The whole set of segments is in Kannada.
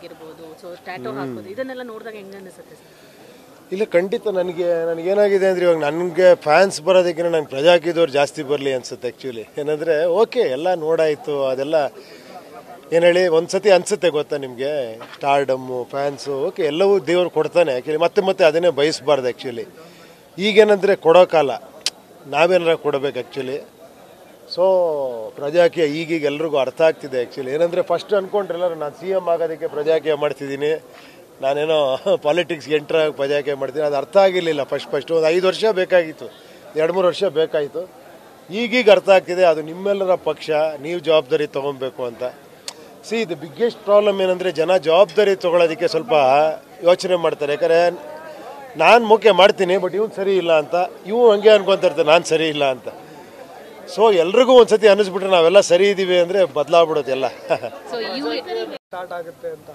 ಆಗಿರ್ಬೋದು ಸೊ ಟ್ಯಾಟೋ ಹಾಕೋದು ಇದನ್ನೆಲ್ಲ ನೋಡಿದಾಗ ಹೆಂಗ ಅನಿಸುತ್ತೆ ಸರ್ ಇಲ್ಲ ಖಂಡಿತ ನನಗೆ ನನಗೇನಾಗಿದೆ ಅಂದರೆ ಇವಾಗ ನನಗೆ ಫ್ಯಾನ್ಸ್ ಬರೋದಕ್ಕಿಂತ ನಂಗೆ ಪ್ರಜಾಕಿದವ್ರು ಜಾಸ್ತಿ ಬರಲಿ ಅನ್ಸುತ್ತೆ ಆ್ಯಕ್ಚುಲಿ ಏನಂದರೆ ಓಕೆ ಎಲ್ಲ ನೋಡಾಯಿತು ಅದೆಲ್ಲ ಏನು ಹೇಳಿ ಒಂದು ಸತಿ ಅನಿಸುತ್ತೆ ಗೊತ್ತಾ ನಿಮಗೆ ಸ್ಟಾರ್ಡಮ್ಮು ಫ್ಯಾನ್ಸು ಓಕೆ ಎಲ್ಲವೂ ದೇವ್ರು ಕೊಡ್ತಾನೆ ಆ್ಯಕ್ಚುಲಿ ಮತ್ತೆ ಮತ್ತೆ ಅದನ್ನೇ ಬಯಸಬಾರ್ದು ಆ್ಯಕ್ಚುಲಿ ಈಗೇನಂದರೆ ಕೊಡೋ ಕಾಲ ನಾವೇನಾರ ಕೊಡಬೇಕು ಆ್ಯಕ್ಚುಲಿ ಸೊ ಪ್ರಜಾಕೀಯ ಈಗೀಗ ಎಲ್ರಿಗೂ ಅರ್ಥ ಆಗ್ತಿದೆ ಆ್ಯಕ್ಚುಲಿ ಏನಂದರೆ ಫಸ್ಟ್ ಅಂದ್ಕೊಂಡ್ರೆ ಎಲ್ಲರೂ ನಾನು ಸಿ ಎಮ್ ಆಗೋದಕ್ಕೆ ಪ್ರಜಾಕೀಯ ಮಾಡ್ತಿದ್ದೀನಿ ನಾನೇನೋ ಪಾಲಿಟಿಕ್ಸ್ಗೆ ಎಂಟ್ರ್ ಆಗಿ ಪ್ರಜಾಕೀಯ ಮಾಡ್ತೀನಿ ಅದು ಅರ್ಥ ಆಗಿರಲಿಲ್ಲ ಫಸ್ಟ್ ಫಸ್ಟ್ ಒಂದು ಐದು ವರ್ಷ ಬೇಕಾಗಿತ್ತು ಎರಡು ಮೂರು ವರ್ಷ ಬೇಕಾಯಿತು ಈಗೀಗ ಅರ್ಥ ಆಗ್ತಿದೆ ಅದು ನಿಮ್ಮೆಲ್ಲರ ಪಕ್ಷ ನೀವು ಜವಾಬ್ದಾರಿ ತೊಗೊಬೇಕು ಅಂತ ಸಿ ಇದು ಬಿಗ್ಗೆಸ್ಟ್ ಪ್ರಾಬ್ಲಮ್ ಏನಂದರೆ ಜನ ಜವಾಬ್ದಾರಿ ತೊಗೊಳೋದಕ್ಕೆ ಸ್ವಲ್ಪ ಯೋಚನೆ ಮಾಡ್ತಾರೆ ಯಾಕಂದರೆ ನಾನು ಮುಖ್ಯ ಮಾಡ್ತೀನಿ ಬಟ್ ಇವ್ನು ಸರಿ ಇಲ್ಲ ಅಂತ ಇವು ಹಂಗೆ ಅನ್ಕೊತಾ ಇರ್ತಾರೆ ನಾನು ಸರಿ ಇಲ್ಲ ಅಂತ ಸೊ ಎಲ್ರಿಗೂ ಒಂದ್ಸತಿ ಅನ್ನಿಸ್ಬಿಟ್ರೆ ನಾವೆಲ್ಲ ಸರಿ ಇದ್ದೀವಿ ಅಂದರೆ ಬದಲಾಗ್ಬಿಡುತ್ತೆ ಎಲ್ಲ ಸೊ ಇವು ಸ್ಟಾರ್ಟ್ ಆಗುತ್ತೆ ಅಂತ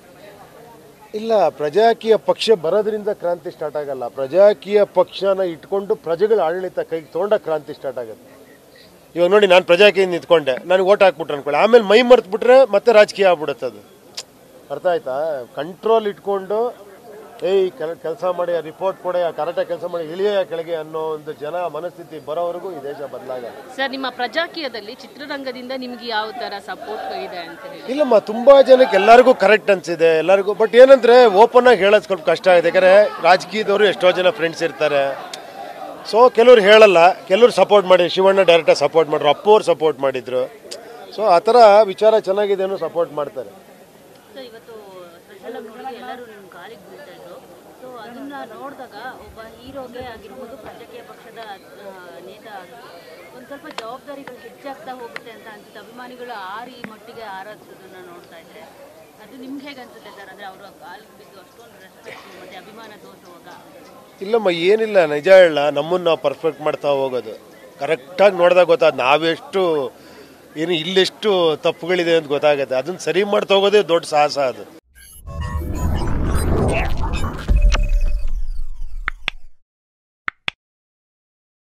ಇಲ್ಲ ಪ್ರಜಾಕೀಯ ಪಕ್ಷ ಬರೋದ್ರಿಂದ ಕ್ರಾಂತಿ ಸ್ಟಾರ್ಟ್ ಆಗಲ್ಲ ಪ್ರಜಾಕೀಯ ಪಕ್ಷನ ಇಟ್ಕೊಂಡು ಪ್ರಜೆಗಳ ಆಡಳಿತ ಕೈಗೆ ತೊಗೊಂಡ ಕ್ರಾಂತಿ ಸ್ಟಾರ್ಟ್ ಆಗುತ್ತೆ ಇವಾಗ ನೋಡಿ ನಾನು ಪ್ರಜಾಕೀಯ ನಿಂತ್ಕೊಂಡೆ ನನಗೆ ಓಟ್ ಹಾಕ್ಬಿಟ್ರೆ ಅನ್ಕೊಳ್ಳಿ ಆಮೇಲೆ ಮೈ ಮರ್ತು ಬಿಟ್ರೆ ಮತ್ತೆ ರಾಜಕೀಯ ಆಗ್ಬಿಡುತ್ತೆ ಅದು ಅರ್ಥ ಆಯ್ತಾ ಕಂಟ್ರೋಲ್ ಇಟ್ಕೊಂಡು ಏಯ್ ಕೆಲ ಕೆಲಸ ಮಾಡಿ ರಿಪೋರ್ಟ್ ಕೊಡೆ ಕರೆಕ್ಟಾಗಿ ಕೆಲಸ ಮಾಡಿ ಇಳಿಯ ಕೆಳಗೆ ಅನ್ನೋ ಒಂದು ಜನ ಮನಸ್ಥಿತಿ ಬರೋವರೆಗೂ ಈ ದೇಶ ಬದಲಾಗಲ್ಲ ಸರ್ ನಿಮ್ಮ ಪ್ರಜಾಕೀಯದಲ್ಲಿ ಚಿತ್ರರಂಗದಿಂದ ನಿಮ್ಗೆ ಯಾವ ತರ ಸಪೋರ್ಟ್ ಇದೆ ಅಂತ ಹೇಳಿ ಇಲ್ಲಮ್ಮ ತುಂಬಾ ಜನಕ್ಕೆ ಎಲ್ಲರಿಗೂ ಕರೆಕ್ಟ್ ಅನ್ಸಿದೆ ಎಲ್ಲರಿಗೂ ಬಟ್ ಏನಂದ್ರೆ ಓಪನ್ ಆಗಿ ಹೇಳೋದು ಸ್ವಲ್ಪ ಕಷ್ಟ ಆಗಿದೆ ಯಾಕಂದ್ರೆ ರಾಜಕೀಯದವರು ಎಷ್ಟೋ ಜನ ಫ್ರೆಂಡ್ಸ್ ಇರ್ತಾರೆ ಸೊ ಕೆಲವ್ರು ಹೇಳಲ್ಲ ಕೆಲವ್ರು ಸಪೋರ್ಟ್ ಮಾಡಿ ಶಿವಣ್ಣ ಡೈರೆಕ್ಟಾಗಿ ಸಪೋರ್ಟ್ ಮಾಡ್ರು ಅಪ್ಪವ್ರು ಸಪೋರ್ಟ್ ಮಾಡಿದ್ರು ಸೊ ಆ ಥರ ವಿಚಾರ ಚೆನ್ನಾಗಿದೆ ಅನ್ನೋ ಸಪೋರ್ಟ್ ಮಾಡ್ತಾರೆ ಸೊ ಇವತ್ತು ಸ್ಪೆಷಲ್ ಆಗಿ ನೋಡಿದ್ರೆ ಎಲ್ಲರೂ ನಿಮ್ಮ ಕಾಲಿಗೆ ಬೀಳ್ತಾ ಇದ್ರು ಸೊ ಅದನ್ನ ನೋಡಿದಾಗ ಒಬ್ಬ ಹೀರೋಗೆ ಆಗಿರ್ಬೋದು ಪ್ರಜಾಕೀಯ ಪಕ್ಷದ ಆ, ನೇತ ಆಗಿ ಒಂದು ಸ್ವಲ್ಪ ಜವಾಬ್ದಾರಿಗಳು ಹೆಚ್ಚಾಗ್ತಾ ಹೋಗುತ್ತೆ ಅಂತ ಅನ್ಸುತ್ತೆ ಅಭಿಮಾನಿಗಳು ಆರು ಈ ಮಟ್ಟಿಗೆ ಆರಾಧಿಸೋದನ್ನ ನೋಡ್ತಾ ಇದ್ರೆ ಅದು ನಿಮ್ಗೆ ಹೇಗೆ ಅನ್ಸುತ್ತೆ ಸರ್ ಅಂದ್ರೆ ಅವರು ಕಾಲಿಗೆ ಬಿದ್ದು ಅಷ್ಟೊಂದು ರೆಸ್ಪೆಕ್ಟ್ ಮತ್ತೆ ಅಭಿಮಾನ ತೋರಿಸುವಾಗ ಇಲ್ಲಮ್ಮ ಏನಿಲ್ಲ ನಿಜ ಹೇಳ ನಮ್ಮನ್ನು ನಾವು ಪರ್ಫೆಕ್ಟ್ ಮಾಡ್ತಾ ಹೋಗೋದು ಕರೆಕ್ಟಾಗಿ ನೋಡಿದಾಗ ಗೊತ್ತಾದ ನಾವೆಷ್ಟು ಏನು ಇಲ್ಲೆಷ್ಟು ತಪ್ಪುಗಳಿದೆ ಅಂತ ಗೊತ್ತಾಗುತ್ತೆ ಅದನ್ನ ಸರಿ ಮಾಡ್ತಾ ಹೋಗೋದೇ ದೊಡ್ಡ ಸಾಹಸ ಅದು